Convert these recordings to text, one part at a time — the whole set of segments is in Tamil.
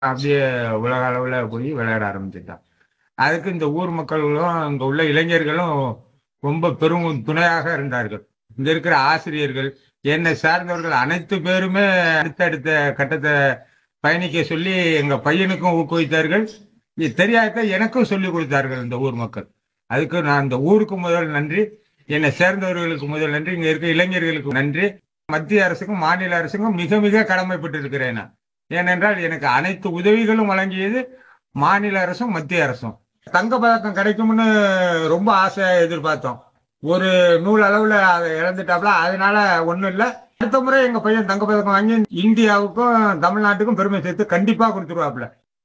அப்படியே உலக அளவில் போய் விளையாட ஆரம்பிச்சுட்டான் அதுக்கு இந்த ஊர் மக்களும் இங்க உள்ள இளைஞர்களும் ரொம்ப பெரும் துணையாக இருந்தார்கள் இங்க இருக்கிற ஆசிரியர்கள் என்னை சார்ந்தவர்கள் அனைத்து பேருமே அடுத்தடுத்த கட்டத்தை பயணிக்க சொல்லி எங்க பையனுக்கும் ஊக்குவித்தார்கள் இது தெரியாத எனக்கும் சொல்லி கொடுத்தார்கள் இந்த ஊர் மக்கள் அதுக்கு நான் இந்த ஊருக்கு முதல் நன்றி என்னை சேர்ந்தவர்களுக்கு முதல் நன்றி இங்க இருக்க இளைஞர்களுக்கு நன்றி மத்திய அரசுக்கும் மாநில அரசுக்கும் மிக மிக கடமைப்பட்டு இருக்கிறேன் நான் ஏனென்றால் எனக்கு அனைத்து உதவிகளும் வழங்கியது மாநில அரசும் மத்திய அரசும் தங்க பதக்கம் கிடைக்கும்னு ரொம்ப ஆசையா எதிர்பார்த்தோம் ஒரு நூல் அளவுல அதை இழந்துட்டாப்ல அதனால ஒண்ணும் இல்ல அடுத்த முறை எங்க பையன் தங்க பதக்கம் வாங்கி இந்தியாவுக்கும் தமிழ்நாட்டுக்கும் பெருமை சேர்த்து கண்டிப்பா கொடுத்துருவாப்ல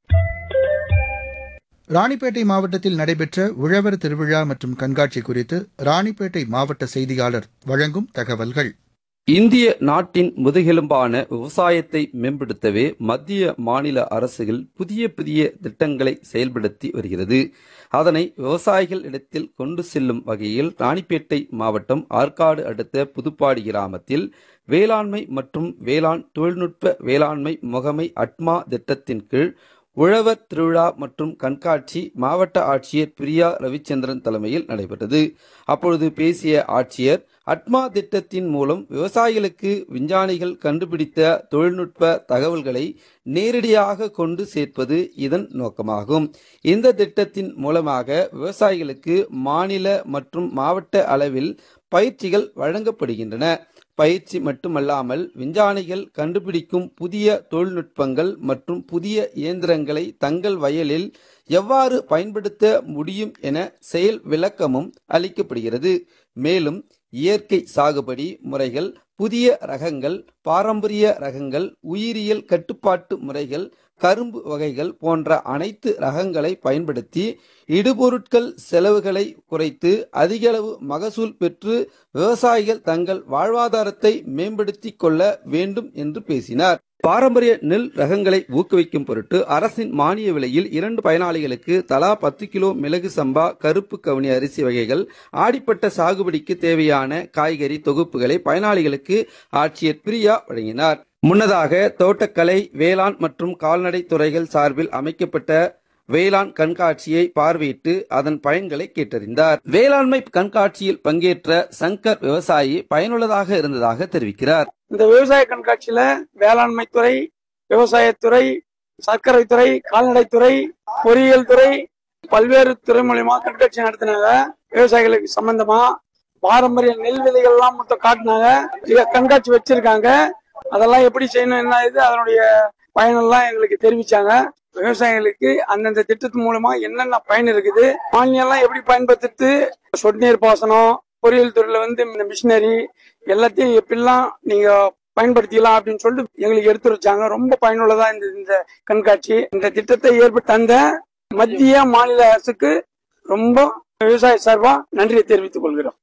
ராணிப்பேட்டை மாவட்டத்தில் நடைபெற்ற உழவர் திருவிழா மற்றும் கண்காட்சி குறித்து ராணிப்பேட்டை மாவட்ட செய்தியாளர் வழங்கும் தகவல்கள் இந்திய நாட்டின் முதுகெலும்பான விவசாயத்தை மேம்படுத்தவே மத்திய மாநில அரசுகள் புதிய புதிய திட்டங்களை செயல்படுத்தி வருகிறது அதனை விவசாயிகள் இடத்தில் கொண்டு செல்லும் வகையில் ராணிப்பேட்டை மாவட்டம் ஆற்காடு அடுத்த புதுப்பாடி கிராமத்தில் வேளாண்மை மற்றும் வேளாண் தொழில்நுட்ப வேளாண்மை முகமை அட்மா திட்டத்தின் கீழ் உழவர் திருவிழா மற்றும் கண்காட்சி மாவட்ட ஆட்சியர் பிரியா ரவிச்சந்திரன் தலைமையில் நடைபெற்றது அப்பொழுது பேசிய ஆட்சியர் அட்மா திட்டத்தின் மூலம் விவசாயிகளுக்கு விஞ்ஞானிகள் கண்டுபிடித்த தொழில்நுட்ப தகவல்களை நேரடியாக கொண்டு சேர்ப்பது இதன் நோக்கமாகும் இந்த திட்டத்தின் மூலமாக விவசாயிகளுக்கு மாநில மற்றும் மாவட்ட அளவில் பயிற்சிகள் வழங்கப்படுகின்றன பயிற்சி மட்டுமல்லாமல் விஞ்ஞானிகள் கண்டுபிடிக்கும் புதிய தொழில்நுட்பங்கள் மற்றும் புதிய இயந்திரங்களை தங்கள் வயலில் எவ்வாறு பயன்படுத்த முடியும் என செயல் விளக்கமும் அளிக்கப்படுகிறது மேலும் இயற்கை சாகுபடி முறைகள் புதிய ரகங்கள் பாரம்பரிய ரகங்கள் உயிரியல் கட்டுப்பாட்டு முறைகள் கரும்பு வகைகள் போன்ற அனைத்து ரகங்களை பயன்படுத்தி இடுபொருட்கள் செலவுகளை குறைத்து அதிகளவு மகசூல் பெற்று விவசாயிகள் தங்கள் வாழ்வாதாரத்தை மேம்படுத்திக் கொள்ள வேண்டும் என்று பேசினார் பாரம்பரிய நெல் ரகங்களை ஊக்குவிக்கும் பொருட்டு அரசின் மானிய விலையில் இரண்டு பயனாளிகளுக்கு தலா பத்து கிலோ மிளகு சம்பா கருப்பு கவுனி அரிசி வகைகள் ஆடிப்பட்ட சாகுபடிக்கு தேவையான காய்கறி தொகுப்புகளை பயனாளிகளுக்கு ஆட்சியர் பிரியா வழங்கினார் முன்னதாக தோட்டக்கலை வேளாண் மற்றும் கால்நடை துறைகள் சார்பில் அமைக்கப்பட்ட வேளாண் கண்காட்சியை பார்வையிட்டு அதன் பயன்களை கேட்டறிந்தார் வேளாண்மை கண்காட்சியில் பங்கேற்ற சங்கர் விவசாயி பயனுள்ளதாக இருந்ததாக தெரிவிக்கிறார் இந்த விவசாய கண்காட்சியில வேளாண்மை துறை விவசாயத்துறை சர்க்கரை துறை கால்நடைத்துறை பொறியியல் துறை பல்வேறு துறை மூலியமா கண்காட்சி நடத்தினாங்க விவசாயிகளுக்கு சம்பந்தமா பாரம்பரிய நெல் விதைகள் எல்லாம் மொத்தம் காட்டினாங்க இங்க கண்காட்சி வச்சிருக்காங்க அதெல்லாம் எப்படி செய்யணும் என்ன இது அதனுடைய பயனெல்லாம் எங்களுக்கு தெரிவிச்சாங்க விவசாயிகளுக்கு அந்தந்த திட்டத்து மூலமா என்னென்ன பயன் இருக்குது மானியம் எல்லாம் எப்படி பயன்படுத்துறது சொட்டு நீர் பாசனம் பொறியியல் துறையில வந்து இந்த மிஷினரி எல்லாத்தையும் எப்படிலாம் நீங்க பயன்படுத்திக்கலாம் அப்படின்னு சொல்லிட்டு எங்களுக்கு எடுத்து வச்சாங்க ரொம்ப பயனுள்ளதா இந்த இந்த கண்காட்சி இந்த திட்டத்தை ஏற்பட்டு தந்த மத்திய மாநில அரசுக்கு ரொம்ப விவசாய சார்பா நன்றியை தெரிவித்துக் கொள்கிறோம்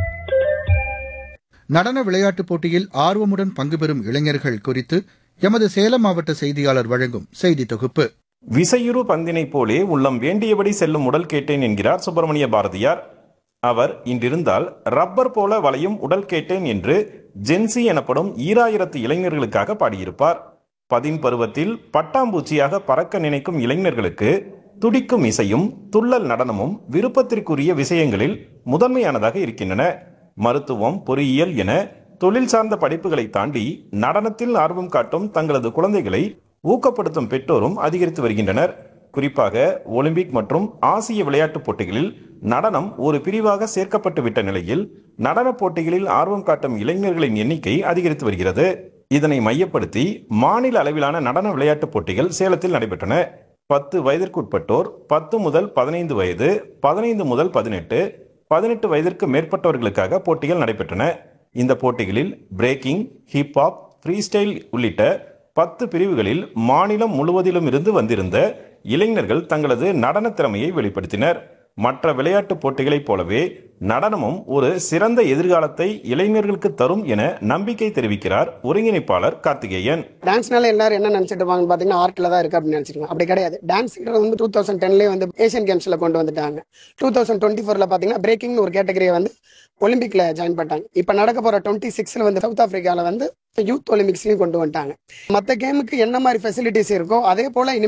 நடன விளையாட்டுப் போட்டியில் ஆர்வமுடன் பங்கு பெறும் இளைஞர்கள் குறித்து எமது சேலம் மாவட்ட செய்தியாளர் வழங்கும் செய்தி தொகுப்பு விசையுறு பந்தினைப் போலே உள்ளம் வேண்டியபடி செல்லும் உடல் கேட்டேன் என்கிறார் சுப்பிரமணிய பாரதியார் அவர் இன்றிருந்தால் ரப்பர் போல வளையும் உடல் கேட்டேன் என்று ஜென்சி எனப்படும் ஈராயிரத்து இளைஞர்களுக்காக பாடியிருப்பார் பதின் பருவத்தில் பட்டாம்பூச்சியாக பறக்க நினைக்கும் இளைஞர்களுக்கு துடிக்கும் இசையும் துள்ளல் நடனமும் விருப்பத்திற்குரிய விஷயங்களில் முதன்மையானதாக இருக்கின்றன மருத்துவம் பொறியியல் என தொழில் சார்ந்த படிப்புகளை தாண்டி நடனத்தில் ஆர்வம் காட்டும் தங்களது குழந்தைகளை ஊக்கப்படுத்தும் பெற்றோரும் அதிகரித்து வருகின்றனர் குறிப்பாக ஒலிம்பிக் மற்றும் ஆசிய விளையாட்டுப் போட்டிகளில் நடனம் ஒரு பிரிவாக சேர்க்கப்பட்டு விட்ட நிலையில் நடனப் போட்டிகளில் ஆர்வம் காட்டும் இளைஞர்களின் எண்ணிக்கை அதிகரித்து வருகிறது இதனை மையப்படுத்தி மாநில அளவிலான நடன விளையாட்டுப் போட்டிகள் சேலத்தில் நடைபெற்றன பத்து வயதிற்குட்பட்டோர் பத்து முதல் பதினைந்து வயது பதினைந்து முதல் பதினெட்டு பதினெட்டு வயதிற்கு மேற்பட்டவர்களுக்காக போட்டிகள் நடைபெற்றன இந்த போட்டிகளில் பிரேக்கிங் ஹிப்ஹாப் ஃப்ரீ ஸ்டைல் உள்ளிட்ட பத்து பிரிவுகளில் மாநிலம் முழுவதிலும் இருந்து வந்திருந்த இளைஞர்கள் தங்களது நடன திறமையை வெளிப்படுத்தினர் மற்ற விளையாட்டுப் போட்டிகளைப் போலவே நடனமும் ஒரு சிறந்த எதிர்காலத்தை இளைஞர்களுக்கு தரும் என நம்பிக்கை தெரிவிக்கிறார் ஒருங்கிணைப்பாளர் கார்த்திகேயன் டான்ஸ்னால எல்லாரும் என்ன நினைச்சிட்டு இருப்பாங்கன்னு பாத்தீங்கன்னா ஆர்ட்ல தான் இருக்கு அப்படின்னு நினைச்சிருக்காங்க அப்படி கிடையாது டான்ஸ்ன்றது வந்து டூ தௌசண்ட் டென்லேயே வந்து ஏஷியன் கேம்ஸ்ல கொண்டு வந்துட்டாங்க டூ தௌசண்ட் டுவெண்ட்டி ஃபோர்ல பாத்தீங்கன்னா பிரேக்கிங்னு ஒரு கேட்டகரியை வந்து ஒலிம்பிக்ல ஜாயின் பண்ணிட்டாங்க இப்போ நடக்க போற டுவெண்ட்டி சிக்ஸ்ல வந்து சவுத் ஆப்பிரிக்கால வந்து யூத் ஒலிம்பிக்ஸ்லயும் கொண்டு வந்துட்டாங்க மற்ற கேமுக்கு என்ன மாதிரி ஃபெசிலிட்டிஸ் இருக்கோ அதே போல இனிமே